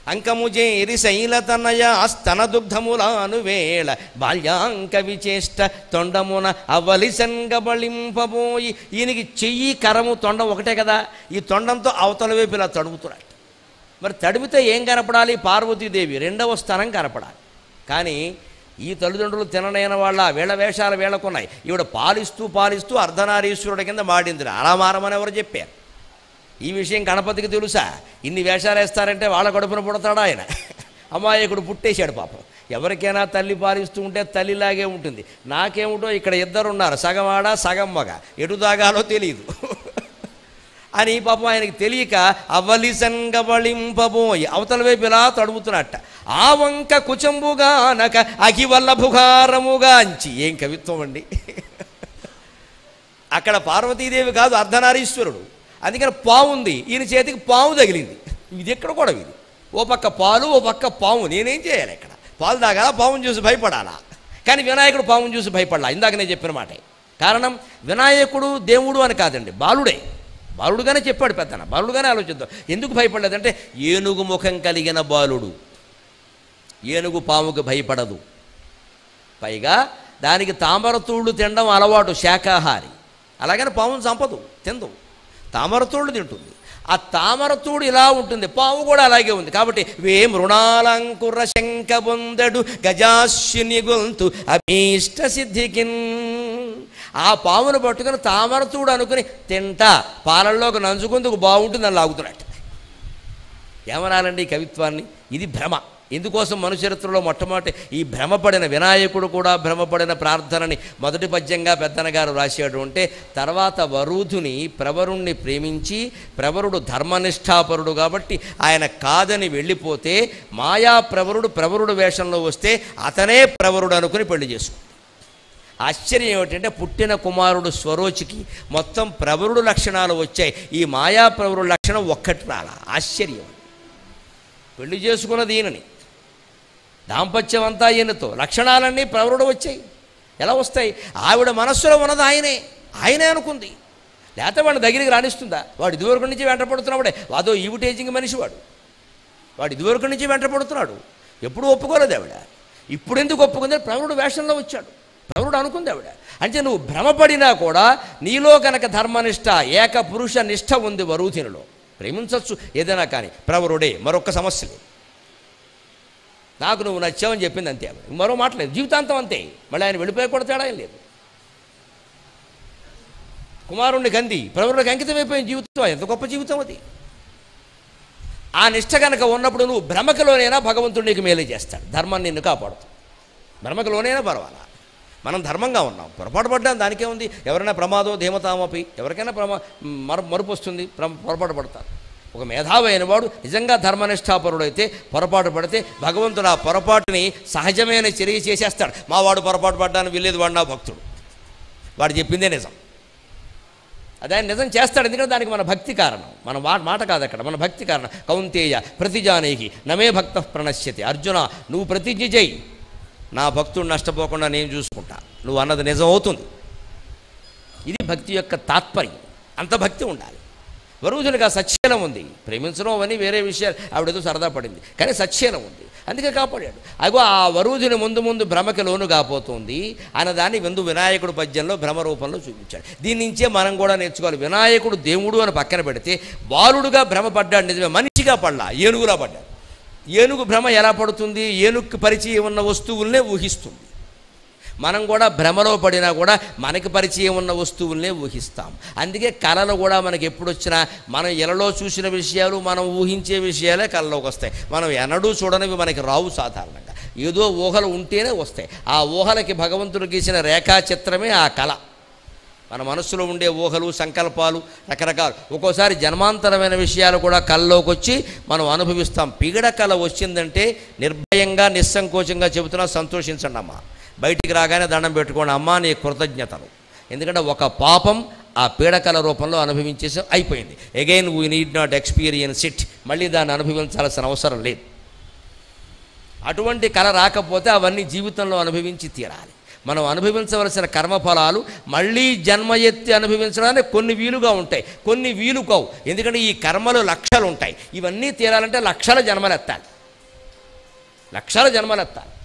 అంకము చేరి శైలతనయ స్తన దుగ్ధములాను వేళ బాల్యాంక విచేష్ట తొండమున అవలిసంగబళింపబోయి ఈయనకి చెయ్యి కరము తొండం ఒకటే కదా ఈ తొండంతో అవతల వైపు ఇలా తడుముతున్నాడు మరి తడిమితే ఏం కనపడాలి పార్వతీదేవి రెండవ స్థానం కనపడాలి కానీ ఈ తల్లిదండ్రులు తిననైన వాళ్ళ వీళ్ళ వేషాలు వీళ్ళకున్నాయి ఈవిడ పాలిస్తూ పాలిస్తూ అర్ధనారీశ్వరుడి కింద మాడింది అలా మారమని ఎవరు చెప్పారు ఈ విషయం గణపతికి తెలుసా ఇన్ని వేషాలు వేస్తారంటే వాళ్ళ కడుపున పుడతాడా ఆయన అమాయకుడు పుట్టేశాడు పాపం ఎవరికైనా తల్లి పాలిస్తూ ఉంటే తల్లిలాగే ఉంటుంది నాకేమిటో ఇక్కడ ఇద్దరు ఉన్నారు సగం ఆడ సగం మగ ఎటు దాగాలో తెలియదు అని పాపం ఆయనకి తెలియక అవలిసంగబళింపబోయి అవతల వైపు ఇలా తడుముతున్నట్ట ఆ వంక కుచంబుగానక అగివల్లభుగారముగాంచి ఏం కవిత్వం అండి అక్కడ పార్వతీదేవి కాదు అర్ధనారీశ్వరుడు అందుకని పావు ఉంది ఈయన చేతికి పాము తగిలింది ఇది ఎక్కడ కూడా ఇది ఓ పక్క పాలు ఓ పక్క పాము నేనేం చేయాలి ఇక్కడ పాలు తాగాలా పాముని చూసి భయపడాలా కానీ వినాయకుడు పాముని చూసి భయపడాలా ఇందాక నేను చెప్పిన మాటే కారణం వినాయకుడు దేవుడు అని కాదండి బాలుడే బాలుడుగానే చెప్పాడు పెద్దన బాలుడుగానే ఆలోచిద్దాం ఎందుకు భయపడలేదంటే ఏనుగు ముఖం కలిగిన బాలుడు ఏనుగు పాముకు భయపడదు పైగా దానికి తామరతూళ్ళు తినడం అలవాటు శాకాహారి అలాగని పామును చంపదు తిందు తామరతూళ్ళు తింటుంది ఆ తామరతూడు ఇలా ఉంటుంది పాము కూడా అలాగే ఉంది కాబట్టి వే మృణాలంకుర శంక బొందడు గజాశ్యుని గొంతు అభీష్ట సిద్ధికిన్ ఆ పామును పట్టుకుని తామరతూడు అనుకుని తింటా పాలల్లోకి నంచుకుందుకు బాగుంటుంది అని లాగుతున్నట్టు ఏమనాలండి ఈ కవిత్వాన్ని ఇది భ్రమ ఇందుకోసం మనుచరిత్రలో మొట్టమొదటి ఈ భ్రమపడిన వినాయకుడు కూడా భ్రమపడిన ప్రార్థనని మొదటి పద్యంగా పెద్దనగారు రాశాడు అంటే తర్వాత వరూధుని ప్రవరుణ్ణి ప్రేమించి ప్రవరుడు ధర్మనిష్ఠాపరుడు కాబట్టి ఆయన కాదని వెళ్ళిపోతే మాయా ప్రవరుడు ప్రవరుడు వేషంలో వస్తే అతనే ప్రవరుడు అనుకుని పెళ్లి చేసుకుంటాడు ఆశ్చర్యం ఏమిటంటే పుట్టిన కుమారుడు స్వరోచికి మొత్తం ప్రవరుడు లక్షణాలు వచ్చాయి ఈ మాయా ప్రవరుడు లక్షణం ఒక్కటి రాలా ఆశ్చర్యం పెళ్లి చేసుకున్నది ఈయనని దాంపత్యం అంతా ఈయనతో లక్షణాలన్నీ ప్రవరుడు వచ్చాయి ఎలా వస్తాయి ఆవిడ మనస్సులో ఉన్నది ఆయనే ఆయనే అనుకుంది లేకపోతే వాడిని దగ్గరికి రాణిస్తుందా వాడు ఇదివరకు నుంచి వెంటపడుతున్నాడే అదో ఈవిటేజింగ్ మనిషి వాడు వాడు ఇదివరకు నుంచి వెంటపడుతున్నాడు ఎప్పుడు ఒప్పుకోలేదు ఆవిడ ఇప్పుడు ఎందుకు ఒప్పుకుంది ప్రవరుడు వేషంలో వచ్చాడు ప్రవరుడు అనుకుంది ఆవిడ అంటే నువ్వు భ్రమపడినా కూడా నీలో కనుక ధర్మనిష్ట ఏక పురుష నిష్ఠ ఉంది వరూధినిలో ప్రేమించవచ్చు ఏదైనా కానీ ప్రవరుడే మరొక సమస్య లేదు నాకు నువ్వు నచ్చావని చెప్పింది అంతే ఆవిడ. మరో మాట లేదు జీవితాంతం అంతే మళ్ళీ ఆయన వెళ్ళిపోయి కూడా తేడా ఏం లేదు కుమారుణ్ణి కంది ప్రవరుడికి అంకితమైపోయిన జీవితం ఎంత గొప్ప జీవితం అది ఆ నిష్ట కనుక ఉన్నప్పుడు నువ్వు భ్రమకలోనైనా భగవంతుడు నీకు మేలు చేస్తాడు ధర్మాన్ని నిన్ను కాపాడుతాడు భ్రమకలోనైనా పర్వాలా మనం ధర్మంగా ఉన్నాం పొరపాటు పడ్డాం దానికే ఉంది ఎవరైనా ప్రమాదం ధీమతామపి ఎవరికైనా ప్రమా మరు మరుపు వస్తుంది ప్ర- పొరపాటు పడతారు ఒక మేధావి అయిన వాడు నిజంగా ధర్మనిష్టాపరుడైతే పొరపాటు పడితే భగవంతుడు ఆ పొరపాటుని సహజమైన చర్య చేసేస్తాడు మా వాడు పొరపాటు పడ్డానికి వెళ్ళేది వాడు నా భక్తుడు వాడు చెప్పిందే నిజం అదే ఆయన నిజం చేస్తాడు ఎందుకంటే దానికి మన భక్తి కారణం మన వా మాట కాదు అక్కడ మన భక్తి కారణం కౌంతేయ ప్రతిజానేకి నమే భక్త ప్రణశ్యతి అర్జున నువ్వు ప్రతిజ్ఞ చేయి నా భక్తుడు నష్టపోకుండా నేను చూసుకుంటా నువ్వు అన్నది నిజం అవుతుంది ఇది భక్తి యొక్క తాత్పర్యం అంత భక్తి ఉండాలి వరువుజునికి ఆ సత్శీలం ఉంది ప్రేమించడం అవన్నీ వేరే విషయాలు ఆవిడేదో సరదా పడింది కానీ సత్శీలం ఉంది అందుకే కాపాడాడు అగో ఆ వరువుజుని ముందు ముందు భ్రమకి లోను కాపోతుంది అన్న దాన్ని విందు వినాయకుడు పద్యంలో భ్రమ రూపంలో చూపించాడు దీని నుంచే మనం కూడా నేర్చుకోవాలి వినాయకుడు దేవుడు అని పక్కన పెడితే బాలుడుగా భ్రమ పడ్డాడు నిజమే మనిషిగా పడ్డా ఏనుగులా పడ్డాడు ఏనుగు భ్రమ ఎలా పడుతుంది ఏనుగుకి పరిచయం ఉన్న వస్తువులనే ఊహిస్తుంది మనం కూడా భ్రమలో పడినా కూడా మనకి పరిచయం ఉన్న వస్తువులనే ఊహిస్తాం అందుకే కళలు కూడా మనకి ఎప్పుడు వచ్చినా మనం ఇలలో చూసిన విషయాలు మనం ఊహించే విషయాలే కళలోకి వస్తాయి మనం ఎన్నడూ చూడనివి మనకి రావు సాధారణంగా ఏదో ఊహలు ఉంటేనే వస్తాయి ఆ ఊహలకి భగవంతుడు గీసిన రేఖాచిత్రమే ఆ కళ మన మనస్సులో ఉండే ఊహలు సంకల్పాలు రకరకాలు ఒక్కోసారి జన్మాంతరమైన విషయాలు కూడా కళ్ళలోకి వచ్చి మనం అనుభవిస్తాం పీడ కళ వచ్చిందంటే నిర్భయంగా నిస్సంకోచంగా చెబుతున్నా సంతోషించండి అమ్మ బయటికి రాగానే దండం పెట్టుకోండి అమ్మ నీ కృతజ్ఞతలు ఎందుకంటే ఒక పాపం ఆ పీడకల రూపంలో అనుభవించేసి అయిపోయింది again we need not experience it మళ్ళీ దాన్ని అనుభవించాల్సిన అవసరం లేదు అటువంటి కళ రాకపోతే అవన్నీ జీవితంలో అనుభవించి తీరాలి మనం అనుభవించవలసిన కర్మఫలాలు మళ్ళీ జన్మ ఎత్తి అనుభవించడానికి కొన్ని వీలుగా ఉంటాయి కొన్ని వీలు కావు ఎందుకంటే ఈ కర్మలు లక్షలు ఉంటాయి ఇవన్నీ తీరాలంటే లక్షల జన్మలు ఎత్తాలి లక్షల జన్మలెత్తాలి